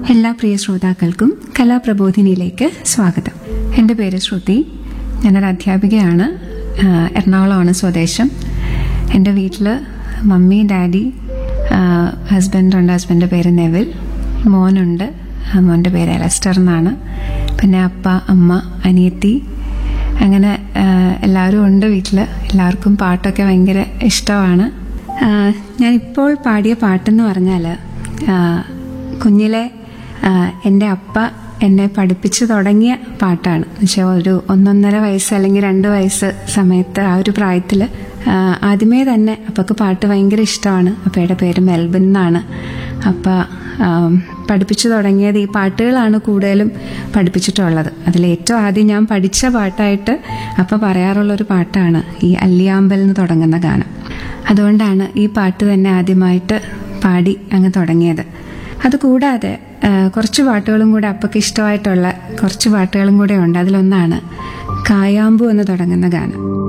എല്ലാ പ്രിയ ശ്രോതാക്കൾക്കും കലാപ്രബോധിനിയിലേക്ക് സ്വാഗതം എൻ്റെ പേര് ശ്രുതി ഞാനൊരു അധ്യാപികയാണ് ആ, എറണാകുളമാണ് സ്വദേശം എൻ്റെ വീട്ടിൽ മമ്മി ഡാഡി ഹസ്ബൻഡ് ഉണ്ട് ഹസ്ബൻഡിൻ്റെ പേര് നെവിൽ മോനുണ്ട് ആ, മോൻ്റെ പേര് എലസ്റ്റർ എന്നാണ് പിന്നെ അപ്പ അമ്മ അനിയത്തി അങ്ങനെ ആ, എല്ലാവരും ഉണ്ട് വീട്ടിൽ എല്ലാവർക്കും പാട്ടൊക്കെ ഭയങ്കര ഇഷ്ടമാണ് ആ, ഞാനിപ്പോൾ പാടിയ പാട്ടെന്ന് പറഞ്ഞാൽ കുഞ്ഞിലെ ആ, എൻ്റെ അപ്പ എന്നെ പഠിപ്പിച്ചു തുടങ്ങിയ പാട്ടാണ് എന്നുവെച്ചാൽ ഒരു ഒന്നൊന്നര വയസ്സ് അല്ലെങ്കിൽ രണ്ട് വയസ്സ് സമയത്ത് ആ ഒരു പ്രായത്തിൽ ആദ്യമേ തന്നെ അപ്പക്ക് പാട്ട് ഭയങ്കര ഇഷ്ടമാണ് അപ്പയുടെ പേര് മെൽബിൻ എന്നാണ് അപ്പ ആം, പഠിപ്പിച്ചു തുടങ്ങിയത് ഈ പാട്ടുകളാണ് കൂടുതലും പഠിപ്പിച്ചിട്ടുള്ളത് അതിൽ ഏറ്റവും ആദ്യം ഞാൻ പഠിച്ച പാട്ടായിട്ട് അപ്പ പറയാറുള്ളൊരു പാട്ടാണ് ഈ അല്ലിയാമ്പൽ എന്ന് തുടങ്ങുന്ന ഗാനം അതുകൊണ്ടാണ് ഈ പാട്ട് തന്നെ ആദ്യമായിട്ട് പാടി അങ്ങ് തുടങ്ങിയത് അതുകൂടാതെ ആ, കുറച്ച് പാട്ടുകളും കൂടെ അപ്പക്ക് ഇഷ്ടമായിട്ടുള്ള കുറച്ച് പാട്ടുകളും കൂടെ ഉണ്ട് അതിലൊന്നാണ് കായാമ്പു എന്ന് തുടങ്ങുന്ന ഗാനം